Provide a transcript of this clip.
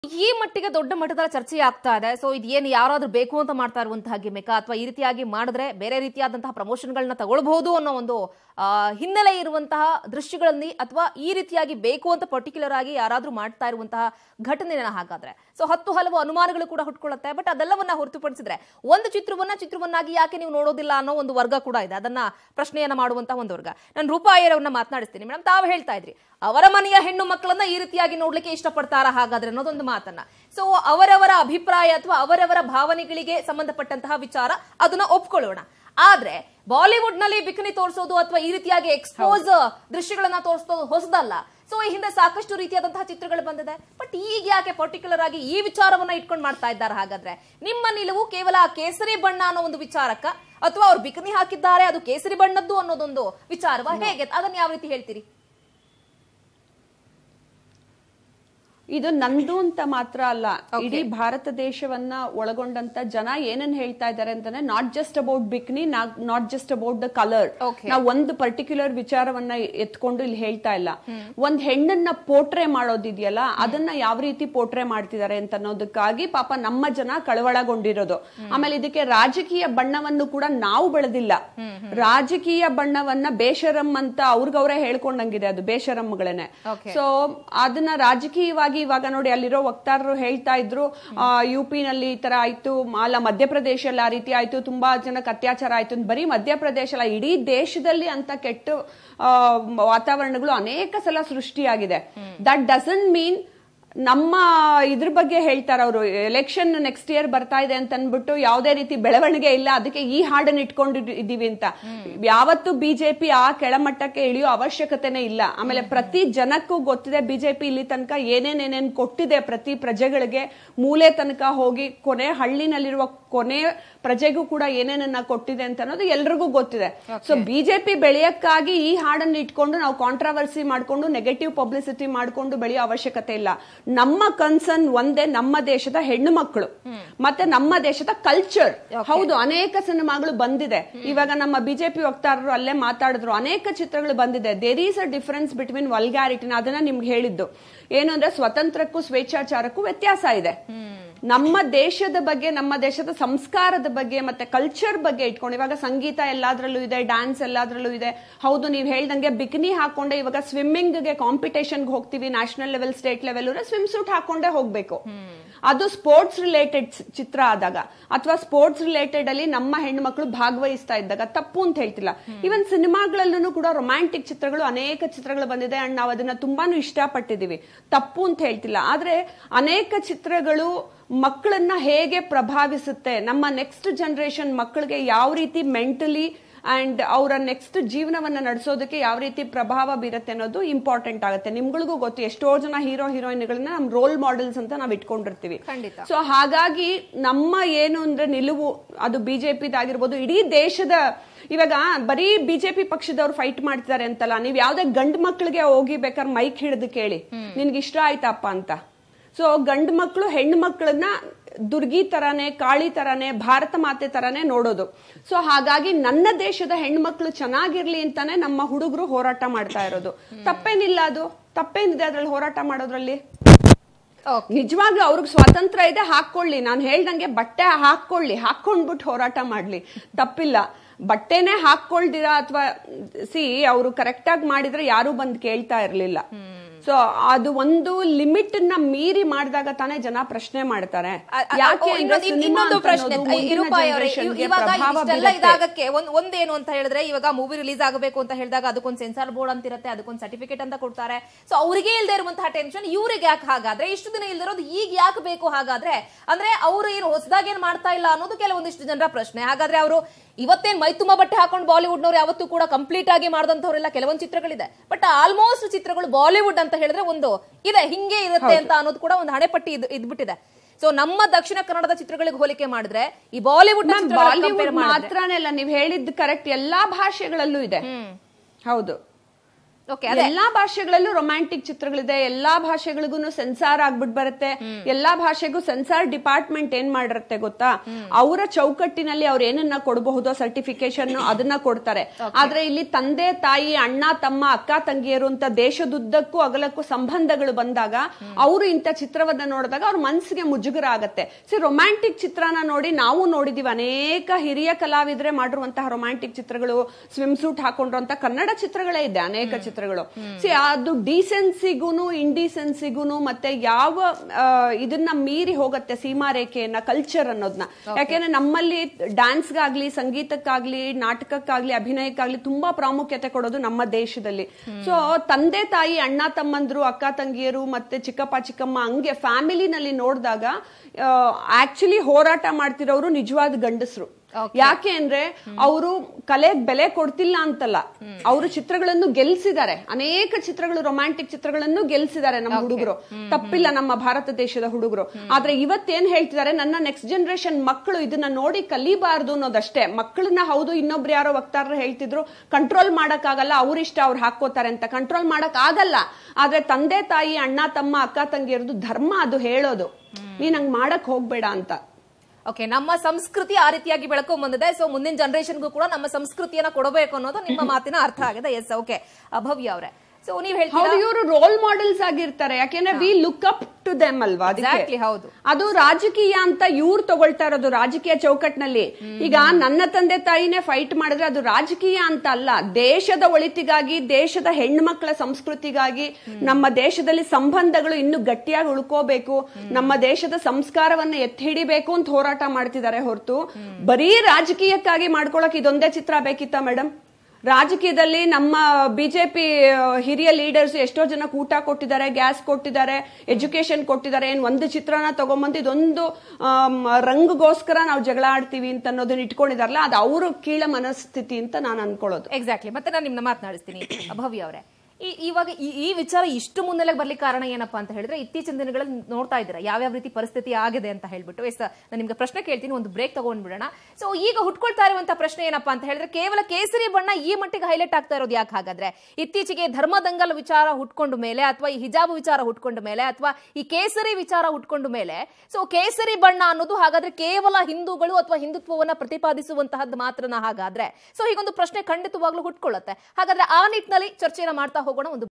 ಈ ಮಟ್ಟಿಗೆ ದೊಡ್ಡ ಮಟ್ಟದ ಚರ್ಚೆ ಆಗ್ತಾ ಇದೆ ಸೊ ಇದೇನು ಯಾರಾದ್ರೂ ಬೇಕು ಅಂತ ಮಾಡ್ತಾ ಇರುವಂತಹ ಗಿಮಿಕ ಅಥವಾ ಈ ರೀತಿಯಾಗಿ ಮಾಡಿದ್ರೆ ಬೇರೆ ರೀತಿಯಾದಂತಹ ಪ್ರಮೋಷನ್ಗಳನ್ನ ತಗೊಳ್ಬಹುದು ಅನ್ನೋ ಒಂದು ಆ, ಹಿನ್ನೆಲೆ ಇರುವಂತಹ ದೃಶ್ಯಗಳಲ್ಲಿ ಅಥವಾ ಈ ರೀತಿಯಾಗಿ ಬೇಕು ಅಂತ ಪರ್ಟಿಕ್ಯುಲರ್ ಆಗಿ ಯಾರಾದ್ರೂ ಮಾಡ್ತಾ ಇರುವಂತಹ ಘಟನೆನ ಹಾಗಾದ್ರೆ ಸೊ ಹತ್ತು ಹಲವು ಅನುಮಾನಗಳು ಕೂಡ ಹುಟ್ಕೊಳ್ಳುತ್ತೆ ಬಟ್ ಅದೆಲ್ಲವನ್ನ ಹೊರತುಪಡಿಸಿದ್ರೆ ಒಂದು ಚಿತ್ರವನ್ನ ಚಿತ್ರವನ್ನಾಗಿ ಯಾಕೆ ನೀವು ನೋಡೋದಿಲ್ಲ ಅನ್ನೋ ಒಂದು ವರ್ಗ ಕೂಡ ಇದೆ ಅದನ್ನ ಪ್ರಶ್ನೆಯನ್ನ ಮಾಡುವಂತಹ ಒಂದು ವರ್ಗ ನಾನು ರೂಪಾ ಅಯ್ಯರವ್ರನ್ನ ಮಾತನಾಡಿಸ್ತೀನಿ ಮೇಡಮ್ ತಾವು ಹೇಳ್ತಾ ಇದ್ರಿ ಅವರ ಮನೆಯ ಹೆಣ್ಣು ಮಕ್ಕಳನ್ನ ಈ ರೀತಿಯಾಗಿ ನೋಡ್ಲಿಕ್ಕೆ ಇಷ್ಟಪಡ್ತಾರ ಹಾಗಾದ್ರೆ ಅನ್ನೋದೊಂದು ಮಾತನ್ನ ಸೊ ಅವರವರ ಅಭಿಪ್ರಾಯ ಅಥವಾ ಅವರವರ ಭಾವನೆಗಳಿಗೆ ಸಂಬಂಧಪಟ್ಟಂತಹ ವಿಚಾರ ಅದನ್ನ ಒಪ್ಕೊಳ್ಳೋಣ ಆದ್ರೆ ಬಾಲಿವುಡ್ ನಲ್ಲಿ ಬಿಕಿನಿ ತೋರಿಸೋದು ಅಥವಾ ಈ ರೀತಿಯಾಗಿ ಎಕ್ಸ್ಪೋಸ್ ದೃಶ್ಯಗಳನ್ನ ತೋರಿಸೋದು ಹೊಸದಲ್ಲ ಸೊ ಈ ಹಿಂದೆ ಸಾಕಷ್ಟು ರೀತಿಯಾದಂತಹ ಚಿತ್ರಗಳು ಬಂದಿದೆ ಬಟ್ ಈಗ ಯಾಕೆ ಪರ್ಟಿಕ್ಯುಲರ್ ಆಗಿ ಈ ವಿಚಾರವನ್ನ ಇಟ್ಕೊಂಡು ಮಾಡ್ತಾ ಇದ್ದಾರೆ ಹಾಗಾದ್ರೆ ನಿಮ್ಮ ನಿಲುವು ಕೇವಲ ಕೇಸರಿ ಬಣ್ಣ ಅನ್ನೋ ಒಂದು ವಿಚಾರಕ್ಕ ಅಥವಾ ಅವ್ರು ಬಿಕಿನಿ ಹಾಕಿದ್ದಾರೆ ಅದು ಕೇಸರಿ ಬಣ್ಣದ್ದು ಅನ್ನೋದೊಂದು ವಿಚಾರವ ಹೇಗೆ ಅದನ್ನ ಯಾವ ರೀತಿ ಹೇಳ್ತೀರಿ ಇದು ನಂದು ಅಂತ ಮಾತ್ರ ಅಲ್ಲ ಇಡೀ ಭಾರತ ದೇಶವನ್ನ ಒಳಗೊಂಡಂತ ಜನ ಏನನ್ ಹೇಳ್ತಾ ಇದ್ದಾರೆ ಅಂತಾನೆ not just about bikini not just about the colour Okay. ನಾವು ಒಂದು ಪರ್ಟಿಕ್ಯುಲರ್ ವಿಚಾರವನ್ನ ಎತ್ಕೊಂಡು ಇಲ್ಲಿ ಹೇಳ್ತಾ ಇಲ್ಲ ಒಂದ್ ಹೆಣ್ಣನ್ನ ಪೋಟ್ರೆ ಮಾಡೋದಿದೆಯಲ್ಲ ಅದನ್ನ ಯಾವ ರೀತಿ ಪೋಟ್ರೆ ಮಾಡ್ತಿದ್ದಾರೆ ಅಂತ ಅನ್ನೋದಕ್ಕಾಗಿ ಪಾಪ ನಮ್ಮ ಜನ ಕಳವಳಗೊಂಡಿರೋದು ಆಮೇಲೆ ಇದಕ್ಕೆ ರಾಜಕೀಯ ಬಣ್ಣವನ್ನು ಕೂಡ ನಾವು ಬೆಳೆದಿಲ್ಲ ರಾಜಕೀಯ ಬಣ್ಣವನ್ನ ಬೇಷರಂ ಅಂತ ಅವ್ರಿಗವ್ರೆ ಹೇಳ್ಕೊಂಡಂಗಿದೆ ಅದು ಬೇಷರಮ್ಗಳೇನೆ Okay. ಸೊ ಅದನ್ನ ರಾಜಕೀಯವಾಗಿ ಇವಾಗ ನೋಡಿ ಅಲ್ಲಿರೋ ವಕ್ತಾರರು ಹೇಳ್ತಾ ಇದ್ರು ಯು ಪಿ ನಲ್ಲಿ ಈ ತರ ಆಯ್ತು ಅಲ್ಲ ಮಧ್ಯಪ್ರದೇಶಲ್ಲಿ ಆ ರೀತಿ ಆಯ್ತು ತುಂಬಾ ಜನಕ್ಕೆ ಅತ್ಯಾಚಾರ ಆಯ್ತು ಅಂತ ಬರೀ ಮಧ್ಯಪ್ರದೇಶ ಅಲ್ಲ ಇಡೀ ದೇಶದಲ್ಲಿ ಅಂತ ಕೆಟ್ಟ ಆ, ವಾತಾವರಣಗಳು ಅನೇಕ ಸಲ ಸೃಷ್ಟಿಯಾಗಿದೆ ದಟ್ ಡಸಂಟ್ ಮೀನ್ ನಮ್ಮ ಇದ್ರ ಬಗ್ಗೆ ಹೇಳ್ತಾರ ಅವರು ಎಲೆಕ್ಷನ್ ನೆಕ್ಸ್ಟ್ ಇಯರ್ ಬರ್ತಾ ಇದೆ ಅಂತ ಅನ್ಬಿಟ್ಟು ಯಾವುದೇ ರೀತಿ ಬೆಳವಣಿಗೆ ಇಲ್ಲ ಅದಕ್ಕೆ ಈ ಹಾಡನ್ನ ಇಟ್ಕೊಂಡು ಇದೀವಿ ಅಂತ ಯಾವತ್ತು ಬಿಜೆಪಿ ಆ ಕೆಳಮಟ್ಟಕ್ಕೆ ಇಳಿಯೋ ಅವಶ್ಯಕತೆನೇ ಇಲ್ಲ ಆಮೇಲೆ ಪ್ರತಿ ಜನಕ್ಕೂ ಗೊತ್ತಿದೆ ಬಿಜೆಪಿ ಇಲ್ಲಿ ತನಕ ಏನೇನೇನೇನ್ ಕೊಟ್ಟಿದೆ ಪ್ರತಿ ಪ್ರಜೆಗಳಿಗೆ ಮೂಲೆ ತನಕ ಹೋಗಿ ಕೊನೆ ಹಳ್ಳಿನಲ್ಲಿರುವ ಕೊನೆ ಪ್ರಜೆಗೂ ಕೂಡ ಏನೇನನ್ನ ಕೊಟ್ಟಿದೆ ಅಂತ ಅನ್ನೋದು ಎಲ್ರಿಗೂ ಗೊತ್ತಿದೆ ಸೊ ಬಿಜೆಪಿ ಬೆಳೆಯಕ್ಕಾಗಿ ಈ ಹಾಡನ್ನ ಇಟ್ಕೊಂಡು ನಾವು ಕಾಂಟ್ರವರ್ಸಿ ಮಾಡ್ಕೊಂಡು ನೆಗೆಟಿವ್ ಪಬ್ಲಿಸಿಟಿ ಮಾಡ್ಕೊಂಡು ಬೆಳೆಯೋ ಅವಶ್ಯಕತೆ ಇಲ್ಲ ನಮ್ಮ ಕನ್ಸರ್ನ್ ಒಂದೇ ನಮ್ಮ ದೇಶದ ಹೆಣ್ಣು ಮಕ್ಕಳು ಮತ್ತೆ ನಮ್ಮ ದೇಶದ ಕಲ್ಚರ್ ಹೌದು ಅನೇಕ ಸಿನಿಮಾಗಳು ಬಂದಿದೆ ಇವಾಗ ನಮ್ಮ ಬಿಜೆಪಿ ವಕ್ತಾರರು ಅಲ್ಲೇ ಮಾತಾಡಿದ್ರು ಅನೇಕ ಚಿತ್ರಗಳು ಬಂದಿದೆ there is a difference between ವಲ್ಗ್ಯಾರಿಟಿನ ಅದನ್ನ ನಿಮ್ಗೆ ಹೇಳಿದ್ದು ಏನು ಅಂದ್ರೆ ಸ್ವತಂತ್ರಕ್ಕೂ ಸ್ವೇಚ್ಛಾಚಾರಕ್ಕೂ ವ್ಯತ್ಯಾಸ ಇದೆ ನಮ್ಮ ದೇಶದ ಬಗ್ಗೆ ನಮ್ಮ ದೇಶದ ಸಂಸ್ಕಾರದ ಬಗ್ಗೆ ಮತ್ತೆ ಕಲ್ಚರ್ ಬಗ್ಗೆ ಇಟ್ಕೊಂಡು ಇವಾಗ ಸಂಗೀತ ಎಲ್ಲಾದ್ರಲ್ಲೂ ಇದೆ ಡ್ಯಾನ್ಸ್ ಎಲ್ಲಾದ್ರಲ್ಲೂ ಇದೆ ಹೌದು ನೀವು ಹೇಳ್ದಂಗೆ ಬಿಕಿನಿ ಹಾಕೊಂಡೆ ಇವಾಗ ಸ್ವಿಮ್ಮಿಂಗ್ ಗೆ ಕಾಂಪಿಟೇಷನ್ ಹೋಗ್ತೀವಿ national level state level swimsuit ಹಾಕೊಂಡೇ ಹೋಗ್ಬೇಕು ಅದು ಸ್ಪೋರ್ಟ್ಸ್ ರಿಲೇಟೆಡ್ ಚಿತ್ರ ಆದಾಗ ಅಥವಾ ಸ್ಪೋರ್ಟ್ಸ್ ರಿಲೇಟೆಡ್ ಅಲ್ಲಿ ನಮ್ಮ ಹೆಣ್ಣು ಮಕ್ಕಳು ಭಾಗವಹಿಸ್ತಾ ಇದ್ದಾಗ ತಪ್ಪು ಅಂತ ಹೇಳ್ತಿಲ್ಲ ಇವನ್ ಸಿನಿಮಾಗಳಲ್ಲೂ ಕೂಡ ರೊಮ್ಯಾಂಟಿಕ್ ಚಿತ್ರಗಳು ಅನೇಕ ಚಿತ್ರಗಳು ಬಂದಿದೆ ಅಂಡ್ ನಾವು ಅದನ್ನ ತುಂಬಾನು ಇಷ್ಟಪಟ್ಟಿದೀವಿ ತಪ್ಪು ಅಂತ ಹೇಳ್ತಿಲ್ಲ ಆದ್ರೆ ಅನೇಕ ಚಿತ್ರಗಳು ಮಕ್ಕಳನ್ನ ಹೇಗೆ ಪ್ರಭಾವಿಸುತ್ತೆ ನಮ್ಮ ನೆಕ್ಸ್ಟ್ ಜನರೇಷನ್ ಮಕ್ಕಳಿಗೆ ಯಾವ ರೀತಿ ಮೆಂಟಲಿ ಅಂಡ್ ಅವರ ನೆಕ್ಸ್ಟ್ ಜೀವನವನ್ನ ನಡೆಸೋದಕ್ಕೆ ಯಾವ ರೀತಿ ಪ್ರಭಾವ ಬೀರುತ್ತೆ ಅನ್ನೋದು ಇಂಪಾರ್ಟೆಂಟ್ ಆಗುತ್ತೆ ನಿಮ್ಗಳಿಗೂ ಗೊತ್ತು ಎಷ್ಟೋ ಜನ ಹೀರೋ ಹೀರೋಯಿನ್ಗಳನ್ನ ನಮ್ ರೋಲ್ ಮಾಡೆಲ್ಸ್ ಅಂತ ನಾವ್ ಇಟ್ಕೊಂಡಿರ್ತೀವಿ ಖಂಡಿತ. ಸೊ ಹಾಗಾಗಿ ನಮ್ಮ ಏನು ಅಂದ್ರೆ ನಿಲುವು ಅದು ಬಿಜೆಪಿದಾಗಿರ್ಬೋದು ಇಡೀ ದೇಶದ ಇವಾಗ ಬರೀ ಬಿಜೆಪಿ ಪಕ್ಷದವ್ರು ಫೈಟ್ ಮಾಡ್ತಿದ್ದಾರೆ ಅಂತಲ್ಲ ನೀವ್ ಯಾವ್ದೇ ಗಂಡ್ ಮಕ್ಳಿಗೆ ಹೋಗಿ ಬೇಕಾದ್ರೆ ಮೈಕ್ ಹಿಡಿದು ಕೇಳಿ ನಿನ್ಗೆ ಇಷ್ಟ ಆಯ್ತಪ್ಪ ಅಂತ ಸೊ ಗಂಡ್ ಮಕ್ಳು ಹೆಣ್ಣು ಮಕ್ಕಳನ್ನ ದುರ್ಗಿ ತರಾನೇ ಕಾಳಿ ತರಾನೇ ಭಾರತ ಮಾತೆ ತರಾನೇ ನೋಡೋದು ಸೊ ಹಾಗಾಗಿ ನನ್ನ ದೇಶದ ಹೆಣ್ಮಕ್ಳು ಚೆನ್ನಾಗಿರ್ಲಿ ಅಂತಾನೆ ನಮ್ಮ ಹುಡುಗರು ಹೋರಾಟ ಮಾಡ್ತಾ ಇರೋದು ತಪ್ಪೇನಿಲ್ಲ ಅದು ತಪ್ಪೇನಿದೆ ಅದ್ರಲ್ಲಿ ಹೋರಾಟ ಮಾಡೋದ್ರಲ್ಲಿ Okay. ನಿಜವಾಗ್ಲೂ ಅವ್ರಿಗೆ ಸ್ವಾತಂತ್ರ್ಯ ಇದೆ ಹಾಕೊಳ್ಳಿ ನಾನು ಹೇಳ್ದಂಗೆ ಬಟ್ಟೆ ಹಾಕೊಳ್ಳಿ ಹಾಕೊಂಡ್ಬಿಟ್ಟು ಹೋರಾಟ ಮಾಡ್ಲಿ ತಪ್ಪಿಲ್ಲ ಬಟ್ಟೆನೆ ಹಾಕೊಳ್ದಿರಾ ಅಥವಾ ಸಿ ಅವರು ಕರೆಕ್ಟ್ ಆಗಿ ಮಾಡಿದ್ರೆ ಯಾರು ಬಂದ್ ಕೇಳ್ತಾ ಇರ್ಲಿಲ್ಲ ಸೊ ಅದು ಒಂದು ಲಿಮಿಟ್ ನ ಮೀರಿ ಮಾಡಿದಾಗ ತಾನೇ ಜನ ಪ್ರಶ್ನೆ ಮಾಡ್ತಾರೆ ಅ- ಅ- ಯಾಕೆ ಓ, ಅಂದ್ರೆ ಇನ್ನೊಂದು- ಸಿನಿಮಾ ಇನ್ನೊಂದು ಅಂತ ಪ್ರಶ್ನೆ ಅನ್ನೋದು ಮುಂದಿನ ಇರುಪಾಯಿ ಅವರೇ, generation ಗೆ ಇವಾಗ ಪ್ರಭಾವ ಇಷ್ಟೆಲ್ಲ ಬೀರುತ್ತೆ. ಇದಾಗಕ್ಕೆ ಒಂದ್ ಒಂದೇನು ಅಂತ ಹೇಳಿದ್ರೆ ಇವಾಗ ಮೂವಿ ರಿಲೀಸ್ ಆಗಬೇಕು ಅಂತ ಹೇಳಿದಾಗ ಅದಕ್ಕೊಂದು ಸೆನ್ಸಾರ್ ಬೋರ್ಡ್ ಅಂತ ಇರುತ್ತೆ ಅದಕ್ಕೊಂದು ಸರ್ಟಿಫಿಕೇಟ್ ಅಂತ ಕೊಡ್ತಾರೆ ಸೊ ಅವರಿಗೆ ಇಲ್ಲದೆ ಇರುವಂತಹ ಟೆನ್ಷನ್ ಇವ್ರಿಗೆ ಯಾಕೆ ಹಾಗಾದ್ರೆ ಇಷ್ಟು ದಿನ ಇಲ್ದಿರೋದು ಈಗ ಯಾಕೆ ಬೇಕು ಹಾಗಾದ್ರೆ ಅಂದ್ರೆ ಅವರು ಏನು ಹೊಸದಾಗಿ ಏನ್ ಮಾಡ್ತಾ ಇಲ್ಲ ಅನ್ನೋದು ಕೆಲವೊಂದಿಷ್ಟು ಜನರ ಪ್ರಶ್ನೆ ಹಾಗಾದ್ರೆ ಅವರು ಇವತ್ತೇನ್ ಮೈ ತುಂಬಾ ಬಟ್ಟೆ ಹಾಕೊಂಡು ಬಾಲಿವುಡ್ ನವರು ಯಾವತ್ತೂ ಕೂಡ ಕಂಪ್ಲೀಟ್ ಆಗಿ ಮಾಡಿದಂತವ್ರೆಲ್ಲ ಕೆಲವೊಂದು ಚಿತ್ರಗಳಿದೆ ಬಟ್ ಆಲ್ಮೋಸ್ಟ್ ಚಿತ್ರಗಳು ಬಾಲಿವುಡ್ ಅಂತ ಹೇಳಿದ್ರೆ ಒಂದು ಇದೆ ಹಿಂಗೆ ಇರುತ್ತೆ ಅಂತ ಅನ್ನೋದು ಕೂಡ ಒಂದು ಹಣೆಪಟ್ಟಿ ಇದ್- ಇದ್ಬಿಟ್ಟಿದೆ ಸೊ ನಮ್ಮ ದಕ್ಷಿಣ ಕನ್ನಡದ ಚಿತ್ರಗಳಿಗೆ ಹೋಲಿಕೆ ಮಾಡಿದ್ರೆ ಈ ಬಾಲಿವುಡ್ ಮ್ಯಾಮ್ ಬಾಲಿವುಡ್ ಮಾತ್ರನೇ ಅಲ್ಲ ನೀವ್ ಹೇಳಿದ್ದು ಕರೆಕ್ಟ್ ಎಲ್ಲಾ ಭಾಷೆಗಳಲ್ಲೂ ಇದೆ ಹೌದು Okay, ಅದೇ. ಎಲ್ಲಾ ಭಾಷೆಗಳಲ್ಲೂ ರೊಮ್ಯಾಂಟಿಕ್ ಚಿತ್ರಗಳಿದೆ ಎಲ್ಲಾ ಭಾಷೆಗಳಿಗೂ ಸೆನ್ಸಾರ್ ಆಗ್ಬಿಟ್ ಬರುತ್ತೆ ಎಲ್ಲಾ ಭಾಷೆಗೂ ಸೆನ್ಸಾರ್ ಡಿಪಾರ್ಟ್ಮೆಂಟ್ ಏನ್ ಮಾಡಿರುತ್ತೆ ಗೊತ್ತಾ ಅವರ ಚೌಕಟ್ಟಿನಲ್ಲಿ ಅವ್ರು ಏನನ್ನ ಕೊಡಬಹುದೋ ಸರ್ಟಿಫಿಕೇಶನ್ ಅದನ್ನ ಕೊಡ್ತಾರೆ ಆದ್ರೆ ಇಲ್ಲಿ ತಂದೆ ತಾಯಿ ಅಣ್ಣ ತಮ್ಮ ಅಕ್ಕ ತಂಗಿಯರು ಅಂತ ದೇಶದುದ್ದಕ್ಕೂ ಅಗಲಕ್ಕೂ ಸಂಬಂಧಗಳು ಬಂದಾಗ ಅವರು ಇಂಥ ಚಿತ್ರವನ್ನ ನೋಡಿದಾಗ ಅವ್ರ ಮನಸ್ಸಿಗೆ ಮುಜುಗರ ಆಗತ್ತೆ ಸಿ ರೊಮ್ಯಾಂಟಿಕ್ ಚಿತ್ರನ ನೋಡಿ ನಾವು ನೋಡಿದೀವಿ ಅನೇಕ ಹಿರಿಯ ಕಲಾವಿದ್ರೆ ಮಾಡಿರುವಂತಹ ರೊಮ್ಯಾಂಟಿಕ್ ಚಿತ್ರಗಳು ಸ್ವಿಮ್ ಸೂಟ್ ಹಾಕೊಂಡಿರುವಂತ ಕನ್ನಡ ಚಿತ್ರಗಳೇ ಇದೆ ಅನೇಕ ಚಿತ್ರಗಳು ಸಿ ಅದು ಡಿಸೆನ್ಸಿಗೂನು ಇಂಡಿಸೆನ್ಸಿಗೂನು ಮತ್ತೆ ಯಾವ ಆ, ಇದನ್ನ ಮೀರಿ ಹೋಗತ್ತೆ ಸೀಮಾ ರೇಖೆಯನ್ನ ಕಲ್ಚರ್ ಅನ್ನೋದನ್ನ ಯಾಕೆಂದ್ರೆ ನಮ್ಮಲ್ಲಿ ಡ್ಯಾನ್ಸ್ಗಾಗ್ಲಿ ಸಂಗೀತಕ್ಕಾಗ್ಲಿ ನಾಟಕಕ್ಕಾಗ್ಲಿ ಅಭಿನಯಕ್ಕಾಗ್ಲಿ ತುಂಬಾ ಪ್ರಾಮುಖ್ಯತೆ ಕೊಡೋದು ನಮ್ಮ ದೇಶದಲ್ಲಿ ಸೊ ತಂದೆ ತಾಯಿ ಅಣ್ಣ ತಮ್ಮಂದ್ರು ಅಕ್ಕ ತಂಗಿಯರು ಮತ್ತೆ ಚಿಕ್ಕಪ್ಪ ಚಿಕ್ಕಮ್ಮ ಹಂಗೆ ಫ್ಯಾಮಿಲಿನಲ್ಲಿ ನೋಡಿದಾಗ ಆಕ್ಚುಲಿ ಹೋರಾಟ ಮಾಡ್ತಿರೋರು ನಿಜವಾದ ಗಂಡಸರು ಯಾಕೆ ಅಂದ್ರೆ ಅವರು ಕಲೆಗ್ ಬೆಲೆ ಕೊಡ್ತಿಲ್ಲ ಅಂತಲ್ಲ ಅವರು ಚಿತ್ರಗಳನ್ನು ಗೆಲ್ಸಿದ್ದಾರೆ ಅನೇಕ ಚಿತ್ರಗಳು ರೊಮ್ಯಾಂಟಿಕ್ ಚಿತ್ರಗಳನ್ನು ಗೆಲ್ಸಿದ್ದಾರೆ ನಮ್ಮ ಹುಡುಗರು ತಪ್ಪಿಲ್ಲ ನಮ್ಮ ಭಾರತ ದೇಶದ ಹುಡುಗರು ಆದ್ರೆ ಇವತ್ತೇನ್ ಹೇಳ್ತಿದ್ದಾರೆ ನನ್ನ ನೆಕ್ಸ್ಟ್ ಜನರೇಷನ್ ಮಕ್ಕಳು ಇದನ್ನ ನೋಡಿ ಕಲಿಬಾರ್ದು ಅನ್ನೋದಷ್ಟೇ ಮಕ್ಕಳನ್ನ ಹೌದು ಇನ್ನೊಬ್ರು ಯಾರೋ ವಕ್ತಾರರು ಹೇಳ್ತಿದ್ರು ಕಂಟ್ರೋಲ್ ಮಾಡಕ್ಕಾಗಲ್ಲ ಅವ್ರಿಷ್ಟ ಅವ್ರು ಹಾಕೋತಾರೆ ಅಂತ ಕಂಟ್ರೋಲ್ ಮಾಡಕ್ ಆಗಲ್ಲ ಆದ್ರೆ ತಂದೆ ತಾಯಿ ಅಣ್ಣ ತಮ್ಮ ಅಕ್ಕ ತಂಗಿಯರದು ಧರ್ಮ ಅದು ಹೇಳೋದು ನೀನ್ ಹಂಗ್ ಮಾಡಕ್ ಹೋಗ್ಬೇಡ ಅಂತ ಓಕೆ ನಮ್ಮ ಸಂಸ್ಕೃತಿ ಆ ರೀತಿಯಾಗಿ ಬೆಳ್ಕೊಂಡ್ ಬಂದಿದೆ ಸೊ ಮುಂದಿನ ಜನರೇಷನ್ಗೂ ಕೂಡ ನಮ್ಮ ಸಂಸ್ಕೃತಿಯನ್ನ ಕೊಡಬೇಕು ಅನ್ನೋದು ನಿಮ್ಮ ಮಾತಿನ ಅರ್ಥ ಆಗಿದೆ ಎಸ್ ಓಕೆ ಭವ್ಯ ಅವರೇ ಸೊ ನೀವ್ ಹೇಳ್ತೀರಾ ಹೌದು ಇವರು ರೋಲ್ ಮಾಡೆಲ್ಸ್ ಆಗಿರ್ತಾರೆ ಯಾಕೆಂದ್ರೆ we look up to them ಅಲ್ವಾ ಅದಕ್ಕೆ? Exactly, ಹೌದು. ಅದು ರಾಜಕೀಯ ಅಂತ ಇವ್ರು ತಗೊಳ್ತಾ ಇರೋದು ರಾಜಕೀಯ ಚೌಕಟ್ಟಿನಲ್ಲಿ ಈಗ ನನ್ನ ತಂದೆ ತಾಯಿನೇ ಫೈಟ್ ಮಾಡಿದ್ರೆ ಅದು ರಾಜಕೀಯ ಅಂತ ಅಲ್ಲ ದೇಶದ ಒಳಿತಿಗಾಗಿ ದೇಶದ ಹೆಣ್ಮಕ್ಳ ಸಂಸ್ಕೃತಿಗಾಗಿ ನಮ್ಮ ದೇಶದಲ್ಲಿ ಸಂಬಂಧಗಳು ಇನ್ನು ಗಟ್ಟಿಯಾಗಿ ಉಳ್ಕೋಬೇಕು ನಮ್ಮ ದೇಶದ ಸಂಸ್ಕಾರವನ್ನ ಎತ್ತಿ ಹಿಡಿಬೇಕು ಅಂತ ಹೋರಾಟ ಮಾಡ್ತಿದ್ದಾರೆ ಹೊರತು ಬರೀ ರಾಜಕೀಯಕ್ಕಾಗಿ ಮಾಡ್ಕೊಳಕ್ ಇದೊಂದೇ ಚಿತ್ರ ಬೇಕಿತ್ತ ಮೇಡಮ್ ರಾಜಕೀಯದಲ್ಲಿ ನಮ್ಮ ಬಿಜೆಪಿ ಹಿರಿಯ ಲೀಡರ್ಸ್ ಎಷ್ಟೋ ಜನಕ್ಕೆ ಊಟ ಕೊಟ್ಟಿದ್ದಾರೆ ಗ್ಯಾಸ್ ಕೊಟ್ಟಿದ್ದಾರೆ ಎಜುಕೇಶನ್ ಕೊಟ್ಟಿದ್ದಾರೆ ಏನ್ ಒಂದು ಚಿತ್ರನ ತಗೊಂಬಂದು ಇದೊಂದು ಆಮ್, ರಂಗುಗೋಸ್ಕರ ನಾವು ಜಗಳ ಆಡ್ತೀವಿ ಅಂತ ಅನ್ನೋದನ್ನ ಇಟ್ಕೊಂಡಿದಾರಲ್ಲ ಅದು ಅವ್ರ ಕೀಳ ಮನಸ್ಥಿತಿ ಅಂತ ನಾನು ಅನ್ಕೊಳ್ಳೋದು ಎಕ್ಸಾಕ್ಟ್ಲಿ ಮತ್ತೆ ನಾನು ನಿಮ್ನ ಮಾತನಾಡಿಸ್ತೀನಿ ಭವ್ಯ ಅವರೇ ಈ ಇವಾಗ ಈ ಈ ವಿಚಾರ ಇಷ್ಟು ಮುನ್ನೆಲೆಗೆ ಬರ್ಲಿಕ್ಕೆ ಕಾರಣ ಏನಪ್ಪಾ ಅಂತ ಹೇಳಿದ್ರೆ ಇತ್ತೀಚಿನ ದಿನಗಳಲ್ಲಿ ನೋಡ್ತಾ ಇದ್ದೀರಾ ಯಾವ್ಯಾವ ರೀತಿ ಪರಿಸ್ಥಿತಿ ಆಗಿದೆ ಅಂತ ಹೇಳ್ಬಿಟ್ಟು ಎಸ್ ನಾನು ನಿಮ್ಗೆ ಪ್ರಶ್ನೆ ಕೇಳ್ತೀನಿ ಒಂದು ಬ್ರೇಕ್ ತಗೊಂಡ್ಬಿಡೋಣ ಸೊ ಈಗ ಹುಟ್ಕೊಳ್ತಾ ಇರುವಂತ ಪ್ರಶ್ನೆ ಏನಪ್ಪಾ ಅಂತ ಹೇಳಿದ್ರೆ ಕೇವಲ ಕೇಸರಿ ಬಣ್ಣ ಈ ಮಟ್ಟಿಗೆ ಹೈಲೈಟ್ ಆಗ್ತಾ ಇರೋದು ಯಾಕೆ ಹಾಗಾದ್ರೆ ಇತ್ತೀಚೆಗೆ ಧರ್ಮದಂಗಲ್ ವಿಚಾರ ಹುಟ್ಕೊಂಡು ಮೇಲೆ ಅಥವಾ ಈ ಹಿಜಾಬ್ ವಿಚಾರ ಹುಟ್ಕೊಂಡ ಮೇಲೆ ಅಥವಾ ಈ ಕೇಸರಿ ವಿಚಾರ ಹುಟ್ಕೊಂಡು ಮೇಲೆ ಸೊ ಕೇಸರಿ ಬಣ್ಣ ಅನ್ನೋದು ಹಾಗಾದ್ರೆ ಕೇವಲ ಹಿಂದೂಗಳು ಅಥವಾ ಹಿಂದುತ್ವವನ್ನ ಪ್ರತಿಪಾದಿಸುವಂತಹದ್ದು ಮಾತ್ರನ ಹಾಗಾದ್ರೆ ಸೊ ಹೀಗೊಂದು ಪ್ರಶ್ನೆ ಖಂಡಿತವಾಗ್ಲೂ ಹುಟ್ಕೊಳ್ಳುತ್ತೆ ಹಾಗಾದ್ರೆ ಆ ನಿಟ್ಟಿನಲ್ಲಿ ಚರ್ಚೆನ ಮಾಡ್ತಾ ಹೋಗೋಣ ಒಂದು